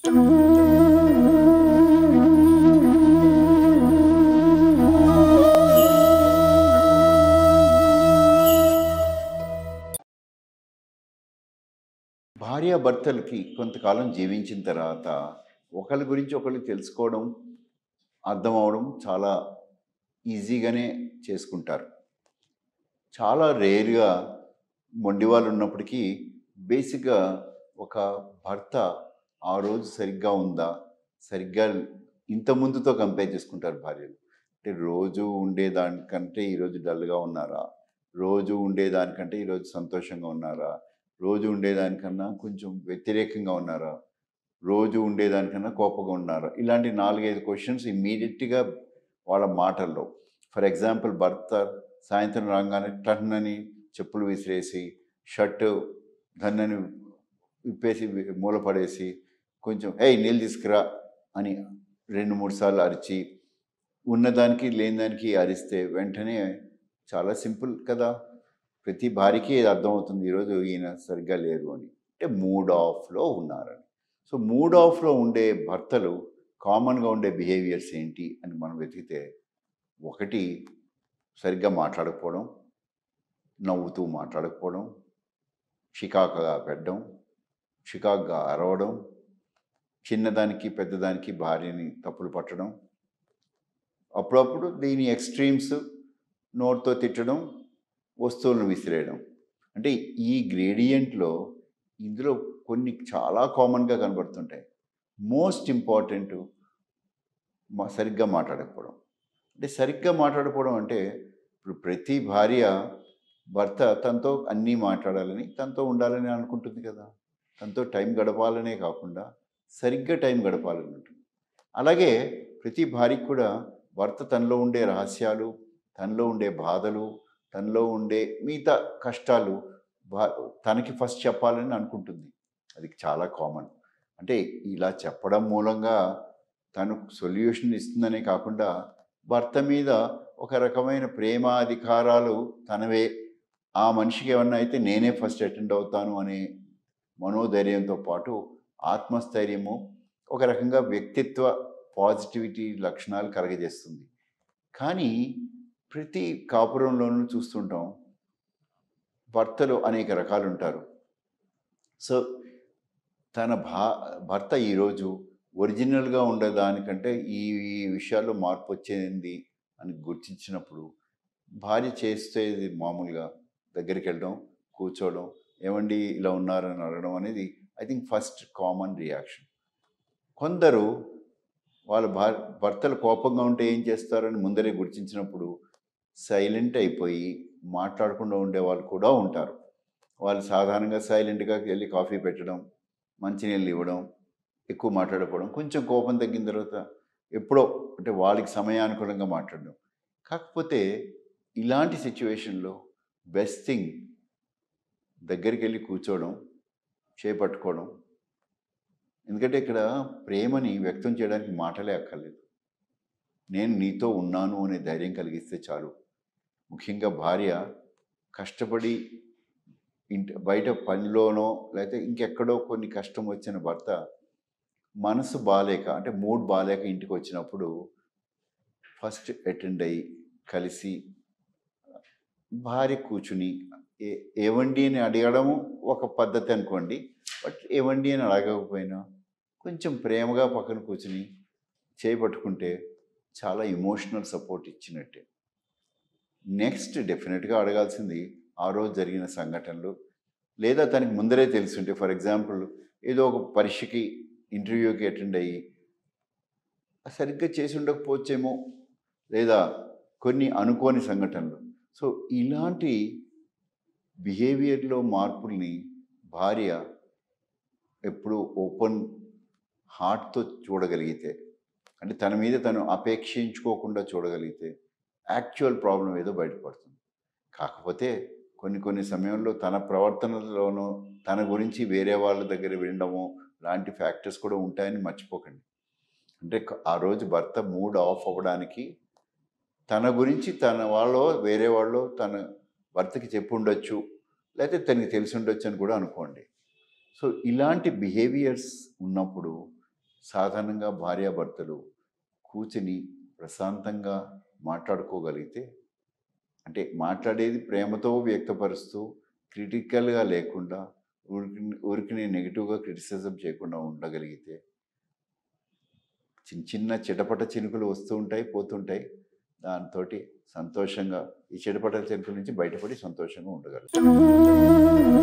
భార్యాభర్తలకి కొంతకాలం జీవించిన తర్వాత ఒకరి గురించి ఒకరికి తెలుసుకోవడం అర్థం అవడం చాలా ఈజీగానే చేసుకుంటారు చాలా రేర్గా మొండి వాళ్ళు ఉన్నప్పటికీ బేసిక్గా ఒక భర్త ఆ రోజు సరిగ్గా ఉందా సరిగ్గా ఇంత ముందుతో కంపేర్ చేసుకుంటారు భార్యలు అంటే రోజు ఉండేదానికంటే ఈరోజు డల్గా ఉన్నారా రోజు ఉండేదానికంటే ఈరోజు సంతోషంగా ఉన్నారా రోజు ఉండేదానికన్నా కొంచెం వ్యతిరేకంగా ఉన్నారా రోజు ఉండేదానికన్నా కోపంగా ఉన్నారా ఇలాంటి నాలుగైదు క్వశ్చన్స్ ఇమ్మీడియట్గా వాళ్ళ మాటల్లో ఫర్ ఎగ్జాంపుల్ భర్త సాయంత్రం రాగానే టన్నని చెప్పులు విసిరేసి షర్ట్ ధన్నని విప్పేసి మూలపడేసి కొంచెం ఏయ్ నీళ్ళు తీసుకురా అని రెండు మూడు సార్లు అరిచి ఉన్నదానికి లేనిదానికి అరిస్తే వెంటనే చాలా సింపుల్ కదా ప్రతి భార్యకి ఇది అర్థమవుతుంది ఈరోజు ఈయన సరిగ్గా లేరు అని అంటే మూడ్ ఆఫ్లో ఉన్నారని సో మూడ్ ఆఫ్లో ఉండే భర్తలు కామన్గా ఉండే బిహేవియర్స్ ఏంటి అని మనం వెతికితే ఒకటి సరిగ్గా మాట్లాడకపోవడం నవ్వుతూ మాట్లాడకపోవడం చికాకుగా పెట్టడం చికాకుగా అరవడం చిన్నదానికి పెద్దదానికి భార్యని తప్పులు పట్టడం అప్పుడప్పుడు దీని ఎక్స్ట్రీమ్స్ నోట్తో తిట్టడం వస్తువులను విసిరేయడం అంటే ఈ గ్రేడియంట్లో ఇందులో కొన్ని చాలా కామన్గా కనబడుతుంటాయి మోస్ట్ ఇంపార్టెంట్ మా సరిగ్గా మాట్లాడకపోవడం అంటే సరిగ్గా మాట్లాడకపోవడం అంటే ఇప్పుడు ప్రతి భార్య భర్త తనతో అన్నీ మాట్లాడాలని తనతో ఉండాలని అనుకుంటుంది కదా తనతో టైం గడపాలనే కాకుండా సరిగ్గా టైం గడపాలని ఉంటుంది అలాగే ప్రతి భార్యకి కూడా భర్త తనలో ఉండే రహస్యాలు తనలో ఉండే బాధలు తనలో ఉండే మిగతా కష్టాలు భా- తనకి ఫస్ట్ చెప్పాలని అనుకుంటుంది అది చాలా కామన్ అంటే ఇలా చెప్పడం మూలంగా తను సొల్యూషన్ ఇస్తుందనే కాకుండా భర్త మీద ఒక రకమైన ప్రేమ అధికారాలు తనవే ఆ మనిషికి ఏమన్నా అయితే నేనే ఫస్ట్ అటెండ్ అవుతాను అనే మనోధైర్యంతో పాటు ఆత్మస్థైర్యము ఒక రకంగా వ్యక్తిత్వ పాజిటివిటీ లక్షణాలు కలగజేస్తుంది కానీ ప్రతి కాపురంలోనూ చూస్తుంటాం భర్తలు అనేక రకాలు ఉంటారు సో తన భా భర్త ఈరోజు ఒరిజినల్గా ఉండేదానికంటే ఈ ఈ విషయాల్లో మార్పు వచ్చేది అని గుర్తించినప్పుడు భార్య చేసేది మామూలుగా దగ్గరికి వెళ్ళడం కూర్చోవడం ఏమండి ఇలా ఉన్నారని అడగడం అనేది I think first common reaction కొందరు వాళ్ళ భార్ భర్తలు కోపంగా ఉంటే ఏం చేస్తారని ముందరే గుర్తించినప్పుడు సైలెంట్ అయిపోయి మాట్లాడకుండా ఉండే వాళ్ళు కూడా ఉంటారు వాళ్ళు సాధారణంగా సైలెంట్గా వెళ్ళి కాఫీ పెట్టడం మంచినీళ్ళు ఇవ్వడం ఎక్కువ మాట్లాడకపోవడం కొంచెం కోపం తగ్గిన తర్వాత ఎప్పుడో అంటే వాళ్ళకి సమయానుకూలంగా మాట్లాడడం కాకపోతే ఇలాంటి సిచ్యువేషన్లో బెస్ట్ థింగ్ దగ్గరికి వెళ్ళి కూర్చోవడం చేపట్టుకోవడం ఎందుకంటే ఇక్కడ ప్రేమని వ్యక్తం చేయడానికి మాటలే అక్కర్లేదు నేను నీతో ఉన్నాను అనే ధైర్యం కలిగిస్తే చాలు ముఖ్యంగా భార్య కష్టపడి ఇంటి బయట పనిలోనో లేకపోతే ఇంకెక్కడో కొన్ని కష్టం వచ్చిన భర్త మనసు బాలేక అంటే మూడ్ బాలేక ఇంటికి వచ్చినప్పుడు ఫస్ట్ అటెండ్ అయ్యి కలిసి భార్య కూర్చుని ఏ ఏవండి అని అడగడము ఒక పద్ధతి అనుకోండి బట్ ఏవండి అని అడగకపోయినా కొంచెం ప్రేమగా పక్కన కూర్చుని చేపట్టుకుంటే చాలా ఇమోషనల్ సపోర్ట్ ఇచ్చినట్టే నెక్స్ట్ డెఫినెట్గా అడగాల్సింది ఆ రోజు జరిగిన సంఘటనలు లేదా తనకి ముందరే తెలుసుంటే ఫర్ ఎగ్జాంపుల్ ఏదో ఒక పరీక్షకి ఇంటర్వ్యూకి అటెండ్ అయ్యి సరిగ్గా చేసి ఉండకపోవచ్చేమో లేదా కొన్ని అనుకోని సంఘటనలు సో ఇలాంటి బిహేవియర్లో మార్పుల్ని భార్య ఎప్పుడు ఓపెన్ హార్ట్తో చూడగలిగితే అంటే తన మీద తను అపేక్షించుకోకుండా చూడగలిగితే యాక్చువల్ ప్రాబ్లం ఏదో బయటపడుతుంది కాకపోతే కొన్ని కొన్ని సమయంలో తన ప్రవర్తనలోనూ తన గురించి వేరే వాళ్ళ దగ్గర వినడము లాంటి ఫ్యాక్టర్స్ కూడా ఉంటాయని మర్చిపోకండి అంటే ఆ రోజు భర్త మూడ్ ఆఫ్ అవ్వడానికి తన గురించి తన వాళ్ళు వేరే వాళ్ళు తన భర్తకి చెప్పి ఉండొచ్చు లేకపోతే తనకి తెలిసి ఉండొచ్చు అని కూడా అనుకోండి సో ఇలాంటి బిహేవియర్స్ ఉన్నప్పుడు సాధారణంగా భార్యాభర్తలు కూర్చుని ప్రశాంతంగా మాట్లాడుకోగలిగితే అంటే మాట్లాడేది ప్రేమతో వ్యక్తపరుస్తూ క్రిటికల్గా లేకుండా ఊరికి ఊరికి నెగిటివ్గా క్రిటిసిజం చేయకుండా ఉండగలిగితే చిన్న చిన్న చిటపట చినుకులు వస్తూ ఉంటాయి పోతుంటాయి దాంతో సంతోషంగా ఈ చిటపట చినుకుల నుంచి బయటపడి సంతోషంగా ఉండగలుగుతాం